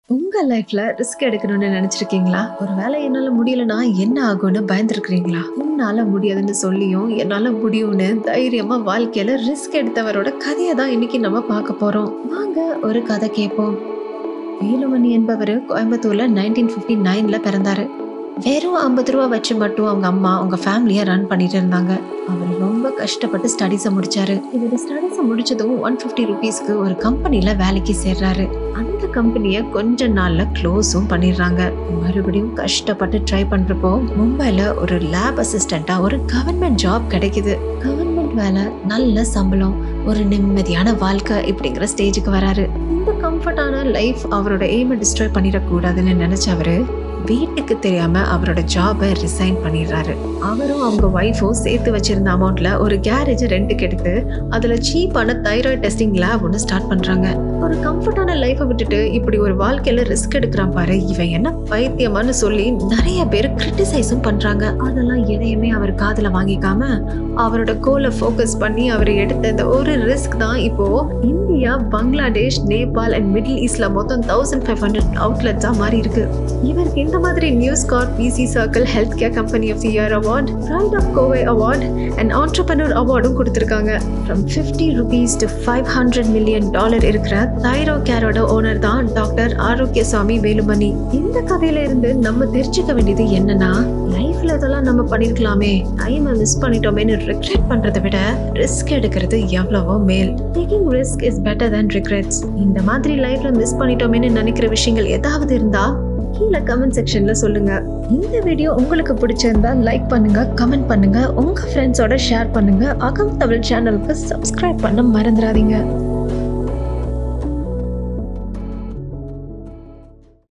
உங்க லைஃப்ல ரிஸ்க் எடுக்கணும்னு நினைச்சிருக்கீங்களா ஒருவேளை என்னால முடியலனா என்ன ஆகும்னு பயந்துருக்கீங்களா உன்னால முடியாதுன்னு சொல்லியும் என்னால முடியும்னு தைரியமா வாழ்க்கையில ரிஸ்க் எடுத்தவரோட கதையை தான் இன்னைக்கு நம்ம பார்க்க போறோம் வாங்க ஒரு கதை கேட்போம் வேலுமணி என்பவர் கோயம்புத்தூர்ல நைன்டீன் ஃபிஃப்டி நைன்ல பிறந்தாரு வெறும் ஐம்பது ரூபா வச்சு மட்டும் அவங்க அம்மா அவங்க ஃபேமிலியை ரன் பண்ணிட்டு இருந்தாங்க அவர் ரொம்ப கஷ்டப்பட்டு ஸ்டடீஸை முடிச்சாரு இவர் ஸ்டடீஸை முடிச்சதும் ஒன் ஃபிஃப்டி ருபீஸ்க்கு ஒரு கம்பெனில வேலைக்கு சேர்றாரு அந்த கம்பெனியை கொஞ்ச நாள்ல க்ளோஸும் பண்ணிடுறாங்க மறுபடியும் கஷ்டப்பட்டு ட்ரை பண்றப்போ மும்பைல ஒரு லேப் அசிஸ்டண்டா ஒரு கவர்மெண்ட் ஜாப் கிடைக்குது கவர்மெண்ட் வேலை நல்ல சம்பளம் ஒரு நிம்மதியான வாழ்க்கை இப்படிங்கிற ஸ்டேஜுக்கு வராரு இந்த கம்ஃபர்டான லைஃப் அவரோட எய்மை டிஸ்ட்ராய் பண்ணிடக்கூடாதுன்னு நினைச்சவரு வீட்டுக்கு தெரியாம அவரோட ஜாபை ரிசைன் பண்ணிடுறாரு அவரும் அவங்க ஒய்ஃபும் சேர்த்து வச்சிருந்த அமௌண்ட்ல ஒரு கேரேஜ் ரெண்டுக்கு எடுத்து அதுல சீப்பான தைராய்டு டெஸ்டிங் லேப் ஒன்று ஸ்டார்ட் பண்றாங்க ஒரு கம்ஃபர்டான லைஃபை விட்டுட்டு இப்படி ஒரு வாழ்க்கையில ரிஸ்க் எடுக்கிறான் பாரு இவன் என்ன பைத்தியமான்னு சொல்லி நிறைய பேர் கிரிட்டிசைஸும் பண்றாங்க அதெல்லாம் எதையுமே அவர் காதுல வாங்கிக்காம அவரோட கோலை ஃபோக்கஸ் பண்ணி அவர் எடுத்த இந்த ஒரு ரிஸ்க் தான் இப்போ India Bangladesh Nepal and middle ஈஸ்ட்ல மொத்தம் தௌசண்ட் ஃபைவ் ஹண்ட்ரட் அவுட்லெட்ஸா மாறி இருக்கு இவருக்கு இந்த மாதிரி news card BC circle health care company of year award pride of Kovai award and entrepreneur அவார்டும் கொடுத்துருக்காங்க from fifty rupees to five hundred million dollar இருக்கிற தைரோ கேரோட ஓனர் தான் டாக்டர் ஆரோக்கியசாமி வேலுமணி இந்த கதையில இருந்து நம்ம தெரிஞ்சுக்க வேண்டியது என்னன்னா லைஃப்ல இதெல்லாம் நம்ம பண்ணிருக்கலாமே டைமை மிஸ் பண்ணிட்டோமேன்னு ரிக்ரெட் பண்றதை விட ரிஸ்க் எடுக்கிறது எவ்வளவோ மேல் taking risk is better than regrets இந்த மாதிரி லைஃப்ல மிஸ் பண்ணிட்டோமேன்னு நினைக்கிற விஷயங்கள் ஏதாவது இருந்தா கீழே கமெண்ட் செக்ஷன்ல சொல்லுங்க இந்த வீடியோ உங்களுக்கு பிடிச்சிருந்தா லைக் பண்ணுங்க கமெண்ட் பண்ணுங்க உங்க ஃப்ரெண்ட்ஸோட ஷேர் பண்ணுங்க அகம் தமிழ் சேனலுக்கு சப்ஸ்கிரைப் பண்ண மறந்துடாதீங்க